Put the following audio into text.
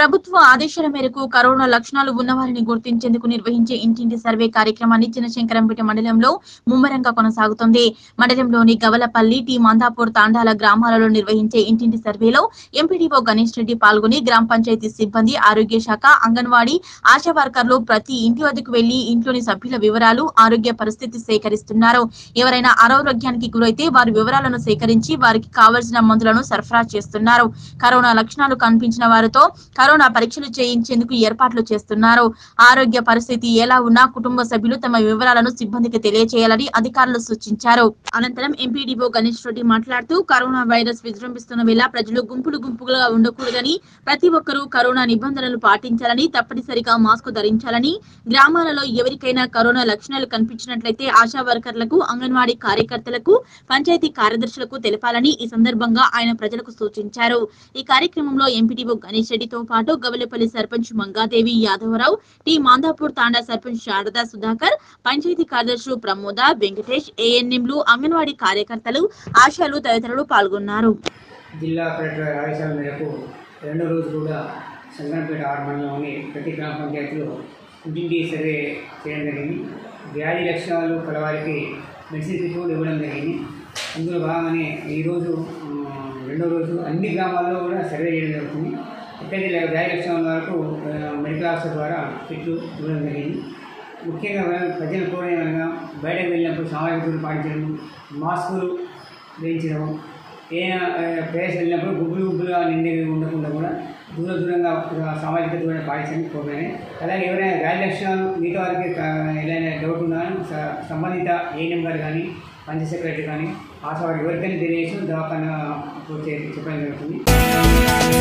ప్రభుత్వ ఆదేశాల మేరకు కరోనా లక్షణాలు ఉన్నవారిని గుర్తించేందుకు నిర్వహించే ఇంటింటి సర్వే కార్యక్రమాన్ని చిన్నశంకరంపేట మండలంలో ముమ్మరంగా కొనసాగుతోంది మండలంలోని గవలపల్లి టి మందాపూర్ తాండాల గ్రామాలలో నిర్వహించే ఇంటింటి సర్వేలో ఎంపీడీఓ గణేష్ రెడ్డి పాల్గొని గ్రామ పంచాయతీ సిబ్బంది ఆరోగ్య శాఖ అంగన్వాడీ ఆశా వర్కర్లు ప్రతి ఇంటి వద్దకు వెళ్లి ఇంట్లోని సభ్యుల వివరాలు ఆరోగ్య పరిస్థితి సేకరిస్తున్నారు ఎవరైనా అనారోగ్యానికి గురైతే వారి వివరాలను సేకరించి వారికి కావలసిన మందులను సరఫరా చేస్తున్నారు కరోనా లక్షణాలు కనిపించిన వారితో కరోనా పరీక్షలు చేయించేందుకు ఏర్పాట్లు చేస్తున్నారు ఆరోగ్య పరిస్థితి ఎలా ఉన్నా కుటుంబ సభ్యులు తమ వివరాలను సిబ్బందికి తెలియజేయాలని అధికారులు సూచించారు అనంతరం ఎంపీడీఓ గణేష్ రెడ్డి మాట్లాడుతూ కరోనా వైరస్ విజృంభిస్తున్న వేళ ప్రజలు గుంపులు గుంపులుగా ఉండకూడదని ప్రతి ఒక్కరూ కరోనా నిబంధనలు పాటించాలని తప్పనిసరిగా మాస్క్ ధరించాలని గ్రామాలలో ఎవరికైనా కరోనా లక్షణాలు కనిపించినట్లయితే ఆశా వర్కర్లకు అంగన్వాడీ కార్యకర్తలకు పంచాయతీ కార్యదర్శులకు తెలపాలని ఈ సందర్భంగా ఆయన ప్రజలకు సూచించారు ఈ కార్యక్రమంలో ఎంపీడీఓ గణేష్ రెడ్డితో పాటు గవలపల్లి సర్పంచ్ మంగాదేవి యాదవరావు టి మాందాపూర్ తాండా సర్పంచ్ శారదా సుధాకర్ పంచాయతీ కార్యదర్శులు ప్రమోద వెంకటేష్ ఏఎన్ఎంలు అంగన్వాడీ కార్యకర్తలు ఆశాలు తదితరులు పాల్గొన్నారు జిల్లా కలెక్టర్ గారి ఆదేశాల మేరకు రెండో రోజు కూడా సంగంపేట ఆరు మండలంలోని ప్రతి గ్రామ పంచాయతీలో ఇంటింటి సర్వే చేయడం జరిగింది వ్యాధి లక్షణాలు కలవారికి మెడిసిన్ రిపోర్ట్ ఇవ్వడం జరిగింది అందులో భాగంగానే ఈరోజు ఆ, రెండో రోజు అన్ని గ్రామాల్లో కూడా సర్వే చేయడం జరుగుతుంది ఎక్కడైతే లే- వ్యాధి లక్షణాల వరకు ఆ, మెడికల్ ఆఫీసర్ ద్వారా కిట్లు ఇవ్వడం జరిగింది ముఖ్యంగా మనం ప్రజలు కోరేమనగా బయటకు వెళ్ళినప్పుడు సామాజిక దూరం పాటించడం మాస్కులు వేయించడం ఏ ప్లేస్ వెళ్ళినప్పుడు గుంపులు గుంపులుగా నిండి ఉండకుండా కూడా దూర దూరంగా ఒక సామాజిక దూరాన్ని పాటించడానికి కోరుతున్నాయి అలాగే ఎవరైనా వ్యాధి లక్షణాలు మిగతా వారికి క- ఏదైనా డౌట్ ఉన్నా స- సంబంధిత ఏఎన్ఎం గారు కానీ పంచాయత్ సెక్రటరీ కానీ ఆశా వారికి ఎవరికైనా తెలియజేసి దవాఖానా పూర్తి చెప్పడం జరుగుతుంది